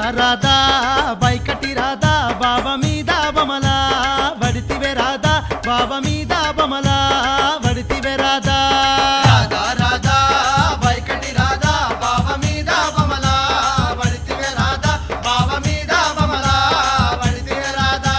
రాధా బైకటి రాధా బాబా మీద బమలా వడితివే రాధా బాబా మీద బమలా వడితివే రాధా రాధా రాధా వైకటి రాధా బావ మీద బమలా వడితివే రాధా బావ మీద బమలా వడితివే రాధా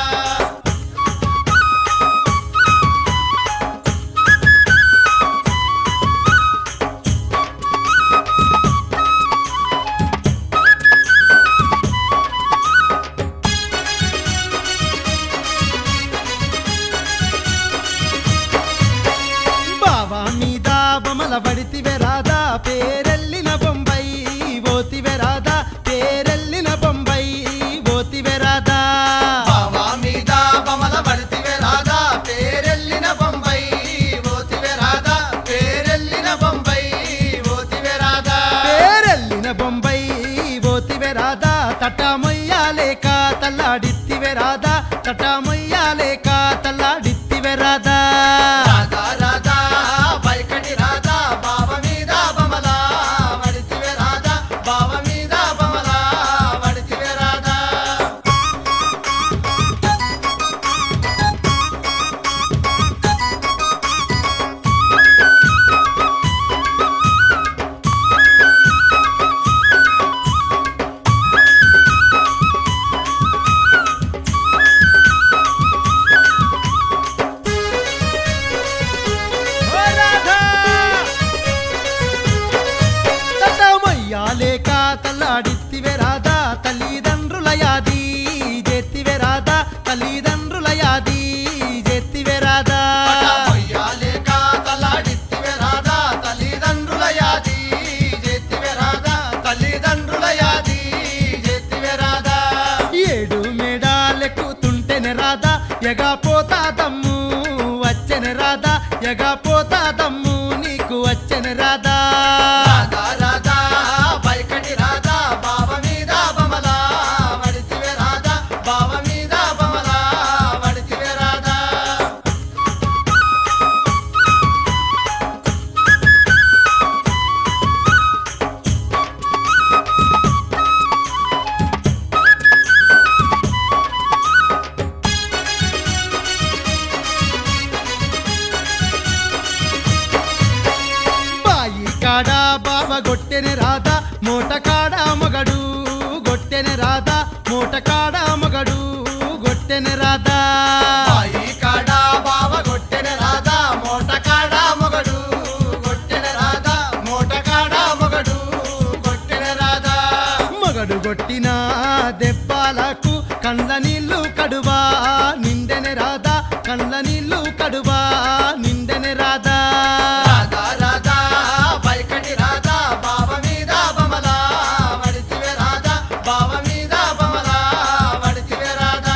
బాబా మీద బమల వడితివే రాధా పేరెల్లిన బొంబాయి ఓతివే రాధా పేరెల్లిన బొంబాయి ఓతివే రాధా బావ మీద బమల వడితివే రాధా పేరెల్లిన బొంబై ఓతివే రాధా పేరెల్లిన బొంబై ఓతివే రాధా పేరెల్లిన బొంబై ఓతివే రాధా తటమొయ్యాలేక తల్లాడిత్తివే రాధా తటమొయ్యాలేక తల్లాడిత్తివే రాధా రాధా రాధా వైకటి రాధా బావ మీద బమలా వడితివే రాధా బావ మీద బమలా వడితివే రాధా ఓ రాధా తటమొయ్యాలేక తల్లాడిత్తివే రాధా తల్లిదండ్రుల యాది జెత్తివే రాధా తల్లిదండ్రుల యాది జెత్తివే రాధా మొయ్యాలేక తలాడిత్తివే రాధా తల్లిదండ్రుల యాది జెత్తివే రాధా తల్లిదండ్రుల యాది జెత్తివే రాధా ఏడు మేడాలెక్కుతుంటేనే రాధా ఎగా పోతా దమ్ము వచ్చెన రాధా ఎగా పోతా దమ్ము నీకు వచ్చెన రాధా రాధా రాధా బైకటి రాధా బావ మీద బమలా వడితివే రాధా బావ మీద బమలా వడితివే రాధా బాయి కాడ బావ గొట్టెన రాధా మూట కాడ మొగడు గొట్టెన రాధా మూట కాడ మొగడు గొట్టెన రాధా బాయి కాడ బావ గొట్టెన రాధా మోట కాడ మొగడు గొట్టెన రాధా మోట కాడ మొగడు గొట్టెన రాధా మొగడు గొట్టిన దెబ్బలకు కండ్ల నీళ్లు కడువా నిండెన రాధా కండ్ల నీళ్లు కడువా నిండెన రాధా రాధా రాధా బైకటి రాధా బావ మీద బమలా వడితివే రాధా బావ మీద బమలా వడితివే రాధా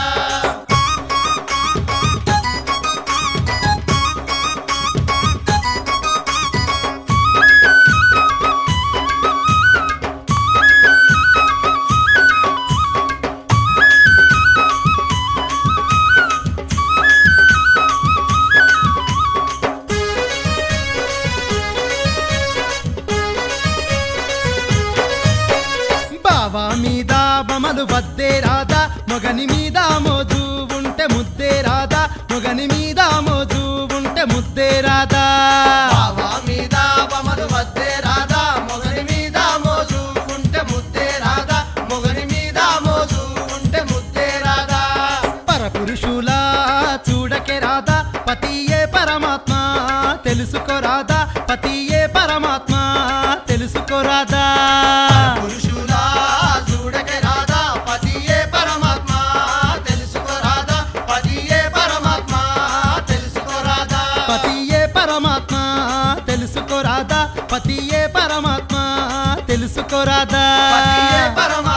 బావా మీద బమలు వద్దే రాధా మొగని మీద మోజు ఉంటే ముద్దే రాధా మొగని మీద మోజు ఉంటే ముద్దే రాధా బావ మీద బమలు వద్దే రాధా మొగని మీద మోజు ఉంటే ముద్దే రాధా మొగని మీద మోజు ఉంటే ముద్దే రాధా పరపురుషుల చూడకే రాధా పతియే పరమాత్మ తెలుసుకో రాధా పతియే పరమాత్మ తెలుసుకో రాధా పురుషులా చూడకే రాధా పతియే పరమాత్మ తెలుసుకో రాధా పతియే పరమాత్మ తెలుసుకో రాధా పతియే పరమాత్మ తెలుసుకో రాధా పతియే పరమాత్మ తెలుసుకో రాధా పతియే పరమాత్మ